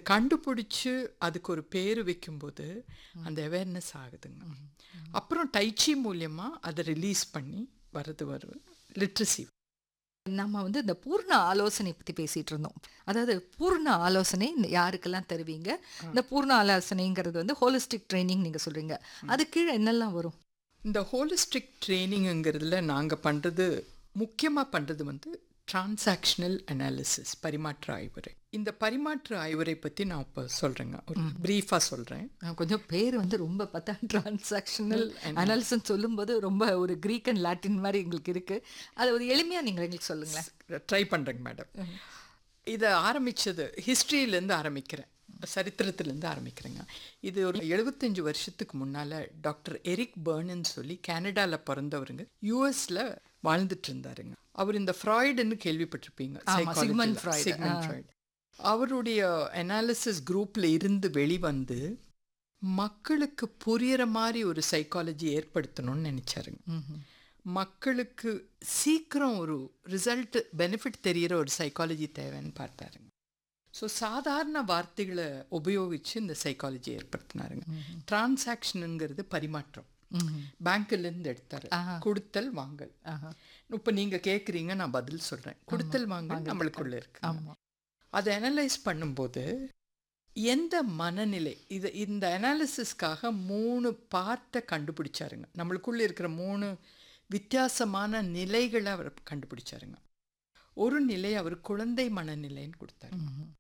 கண்டுபிடிச்சு அதுக்கு ஒரு பேர் வைக்கும்போது அந்த அவேர்னஸ் ஆகுதுங்க அப்புறம் டைச்சி மூலியமாக அதை ரிலீஸ் பண்ணி வர்றது வரும் லிட்ரஸி நம்ம வந்து இந்த பூர்ண ஆலோசனை பத்தி பேசிட்டு இருந்தோம் அதாவது பூர்ண ஆலோசனை இந்த யாருக்கெல்லாம் தருவீங்க இந்த பூர்ண ஆலோசனைங்கிறது வந்து ஹோலிஸ்டிக் ட்ரைனிங் நீங்க சொல்றீங்க அது கீழே என்னெல்லாம் வரும் இந்த ஹோலிஸ்டிக் ட்ரைனிங்கிறதுல நாங்கள் பண்ணுறது முக்கியமாக பண்ணுறது வந்து டிரான்சாக்ஷனல் அனாலிசிஸ் பரிமாற்ற ஆய்வுரை இந்த பரிமாற்ற ஆய்வுரை பற்றி நான் இப்போ சொல்கிறேங்க ஒரு ப்ரீஃபாக சொல்கிறேன் அஹ் கொஞ்சம் பேர் வந்து ரொம்ப பார்த்தா டிரான்சாக்ஷனல் அனாலிசிஸ் சொல்லும்போது ரொம்ப ஒரு கிரீக் அண்ட் லாட்டின் மாதிரி எங்களுக்கு இருக்கு அது ஒரு எளிமையா நீங்க எங்களுக்கு சொல்லுங்களேன் ட்ரை பண்ணுறேங்க மேடம் இதை ஆரம்பித்தது ஹிஸ்ட்ரியிலேருந்து ஆரம்பிக்கிறேன் சரித்திரத்துலேருந்து ஆரம்பிக்கிறேங்க இது ஒரு எழுபத்தஞ்சு வருஷத்துக்கு முன்னால் டாக்டர் எரிக் பர்னன்னு சொல்லி கனடாவில் பிறந்தவருங்க யூஎஸில் வாழ்ந்துட்டு இருந்தாருங்க அவர் இந்த ஃப்ராய்டுன்னு கேள்விப்பட்டிருப்பீங்க ஆமா, psychology Sigmund ல. Freud. Sigmund Freud. அவருடைய அனாலிசிஸ் குரூப்பில் இருந்து வெளிவந்து மக்களுக்கு புரியற மாதிரி ஒரு சைக்காலஜி ஏற்படுத்தணும்னு நினைச்சாருங்க மக்களுக்கு சீக்கிரம் ஒரு ரிசல்ட் பெனிஃபிட் தெரியிற ஒரு சைக்காலஜி தேவைன்னு பார்த்தாருங்க ஸோ சாதாரண வார்த்தைகளை உபயோகித்து இந்த சைக்காலஜி ஏற்படுத்தினாருங்க டிரான்சாக்ஷனுங்கிறது பரிமாற்றம் பேங்க்லேருந்து எடுத்தாரு கொடுத்தல் வாங்கல் இப்போ நீங்கள் கேட்குறீங்க நான் பதில் சொல்கிறேன் கொடுத்தல் வாங்கல் நம்மளுக்குள்ள இருக்கு ஆமா அதை அனலைஸ் பண்ணும்போது எந்த மனநிலை இது இந்த அனாலிசிஸ்க்காக மூணு பார்ட்டை கண்டுபிடிச்சாருங்க நம்மளுக்குள்ள இருக்கிற மூணு வித்தியாசமான நிலைகளை அவர் கண்டுபிடிச்சாருங்க ஒரு நிலை அவர் குழந்தை மனநிலைன்னு கொடுத்தாரு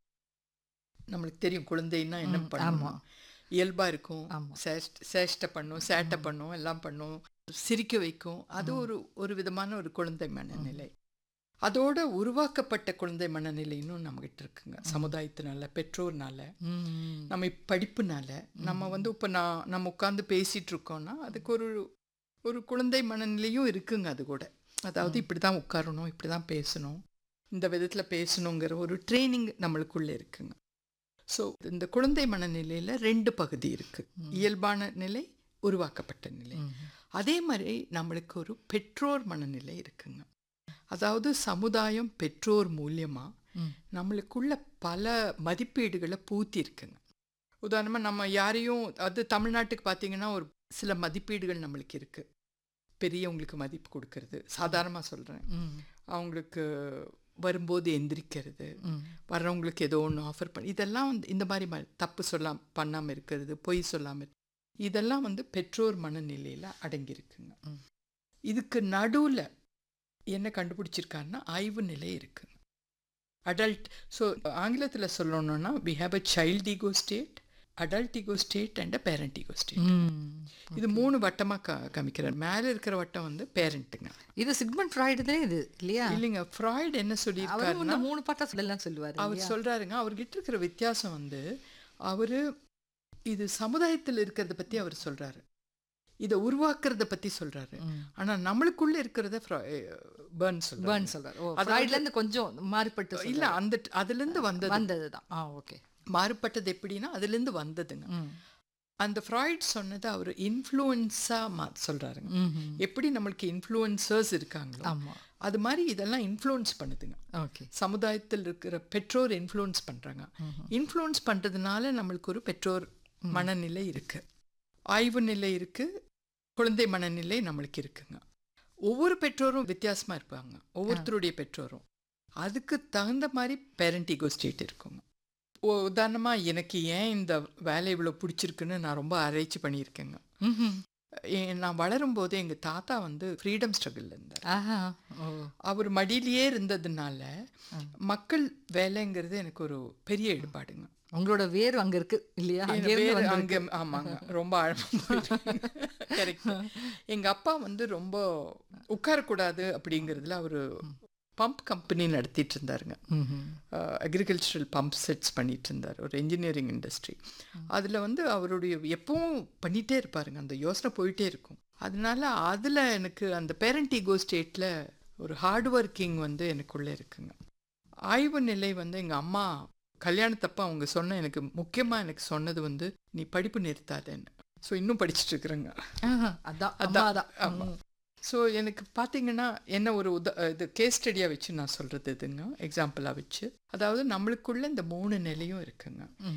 நம்மளுக்கு தெரியும் குழந்தைன்னா என்ன பண்ணும் இயல்பா இருக்கும் ஆமா. சேஷ்ட- சேஷ்டை பண்ணும் சேட்டை பண்ணும் எல்லாம் பண்ணும் சிரிக்க வைக்கும் அது ஒரு ஒரு விதமான ஒரு குழந்தை மனநிலை அதோட உருவாக்கப்பட்ட குழந்தை மனநிலைன்னு நம்மகிட்ட இருக்குங்க சமுதாயத்தினால பெற்றோர்னால ம். நம்ம இப்ப படிப்புனால நம்ம வந்து இப்போ நான் நம்ம உட்காந்து பேசிட்டு இருக்கோம்னா அதுக்கு ஒரு ஒரு குழந்தை மனநிலையும் இருக்குங்க அது கூட அதாவது இப்படி தான் உட்காரணும் இப்படி தான் பேசணும் இந்த விதத்தில் பேசணுங்கிற ஒரு ட்ரைனிங் நம்மளுக்குள்ள இருக்குங்க ஸோ இந்த குழந்தை மனநிலையில் ரெண்டு பகுதி இருக்கு இயல்பான நிலை உருவாக்கப்பட்ட நிலை அதே மாதிரி நம்மளுக்கு ஒரு பெற்றோர் மனநிலை இருக்குங்க அதாவது சமுதாயம் பெற்றோர் மூலியமா ம். நம்மளுக்குள்ள பல மதிப்பீடுகளை பூத்தி இருக்குங்க உதாரணமாக நம்ம யாரையும் அது தமிழ்நாட்டுக்கு பார்த்தீங்கன்னா ஒரு சில மதிப்பீடுகள் நம்மளுக்கு இருக்கு பெரியவங்களுக்கு மதிப்பு கொடுக்கறது சாதாரணமாக சொல்கிறேன் ம். அவங்களுக்கு வரும்போது எந்திரிக்கிறது ம். வர்றவங்களுக்கு ஏதோ ஒன்று ஆஃபர் பண்ணி இதெல்லாம் வந்து இந்த மாதிரி ம- தப்பு சொல்லாம் பண்ணாமல் இருக்கிறது பொய் சொல்லாமல் இதெல்லாம் வந்து பெற்றோர் மனநிலையில் அடங்கியிருக்குங்க ம். இதுக்கு நடுவில் என்ன கண்டுபிடிச்சிருக்காருன்னா ஆய்வு நிலை இருக்குங்க அடல்ட் ஸோ ஆங்கிலத்தில் சொல்லணும்னா we have a child ego state adult ego state and a parent ego state ம். இது மூணு வட்டமாக க காமிக்கிறார் மேலே இருக்கிற வட்டம் வந்து பேரண்ட்டுங்க இது சிக்மண்ட் ஃப்ராய்டுதே இது இல்லையா இல்லைங்க ஃப்ராய்டு என்ன அவரும் சொல்லியிருக்காருன்னா இந்த மூணு பாட்டா சொல்லலாம் சொல்லுவாரு அவர் சொல்றாருங்க அவர்கிட்ட இருக்கிற வித்தியாசம் வந்து அவரு இது சமுதாயத்தில் இருக்கிறத பத்தி அவர் சொல்றாரு இதை உருவாக்குறத பத்தி சொல்றாரு ஆனா நம்மளுக்குள்ள இருக்கிறத பேர்ன் சொல்றாரு பேர்ன் சொல்றாரு ஓ ஃப்ராய்ட்ல இருந்து கொஞ்சம் மாறுபட்டு இல்ல அந்த அதுல இருந்து வந்தது வந்ததுதான் ஆ ஓகே மாறுபட்டது எப்படின்னா அதுல இருந்து வந்ததுங்க அந்த ஃப்ராய்ட் சொன்னதை அவர் இன்ஃப்ளூயன்ஸா மா சொல்றாருங்க எப்படி நம்மளுக்கு இன்ஃப்ளூயன்சர்ஸ் இருக்காங்களோ ஆமா அது மாதிரி இதெல்லாம் இன்ஃப்ளூயன்ஸ் பண்ணுதுங்க ஓகே சமுதாயத்தில் இருக்கிற பெற்றோர் இன்ஃப்ளூயன்ஸ் பண்ணுறாங்க இன்ஃப்ளூயன்ஸ் பண்ணுறதுனால நம்மளுக்கு ஒரு பெற்றோர் மனநிலை இருக்கு ஆய்வு நிலை இருக்கு குழந்தை மனநிலை நம்மளுக்கு இருக்குங்க ஒவ்வொரு பெற்றோரும் வித்தியாசமா இருப்பாங்க ஒவ்வொருத்தருடைய பெற்றோரும் அதுக்கு தகுந்த மாதிரி பேரண்ட் ஈகோ ஸ்டேட் இருக்குங்க உ- உதாரணமா எனக்கு ஏன் இந்த வேலை இவ்வளோ பிடிச்சிருக்குன்னு நான் ரொம்ப ஆராய்ச்சி பண்ணியிருக்கேங்க ஏ- நான் வளரும் போது எங்க தாத்தா வந்து ஃப்ரீடம் ஸ்ட்ரகிள் இருந்தார் ஆஹா ஓ அவர் மடியிலேயே இருந்ததுனால மக்கள் வேலைங்கிறது எனக்கு ஒரு பெரிய ஈடுபாடுங்க உங்களோட வேர் அங்க இருக்கு இல்லையா என் அங்கே இருந்து வேறு வந்திருக்கு. அங்க ஆமாங்க ரொம்ப ஆழமா கரெக்ட் எங்க அப்பா வந்து ரொம்ப உட்காரக்கூடாது அப்படிங்கிறதுல அவரு பம்ப் கம்பெனி நடத்திட்டு இருந்தாருங்க ம்ஹும். அக்ரிகல்ச்சரல் பம்ப் செட்ஸ் பண்ணிட்டு இருந்தார் ஒரு இன்ஜினியரிங் இண்டஸ்ட்ரி அதில் வந்து அவருடைய எப்பவும் பண்ணிகிட்டே இருப்பாருங்க அந்த யோசனை போயிட்டே இருக்கும் அதனால அதில் எனக்கு அந்த பேரண்ட் ஈகோ ஸ்டேட்டில் ஒரு ஹார்ட் ஒர்க்கிங் வந்து எனக்குள்ளே இருக்குங்க ஆய்வு நிலை வந்து எங்கள் அம்மா கல்யாணத்தப்ப அவங்க சொன்ன எனக்கு முக்கியமாக எனக்கு சொன்னது வந்து நீ படிப்பு நிறுத்தாதேன்னு ஸோ இன்னும் படிச்சுட்டு இருக்கிறேங்க ஆஹா, அதான் அம்மா தான் ஆமாம் ஸோ எனக்கு பார்த்தீங்கன்னா என்ன ஒரு உத இது கேஸ் ஸ்டடியாக வச்சு நான் சொல்கிறது இதுங்க எக்ஸாம்பிளாக வச்சு அதாவது நம்மளுக்குள்ள இந்த மூணு நிலையும் இருக்குங்க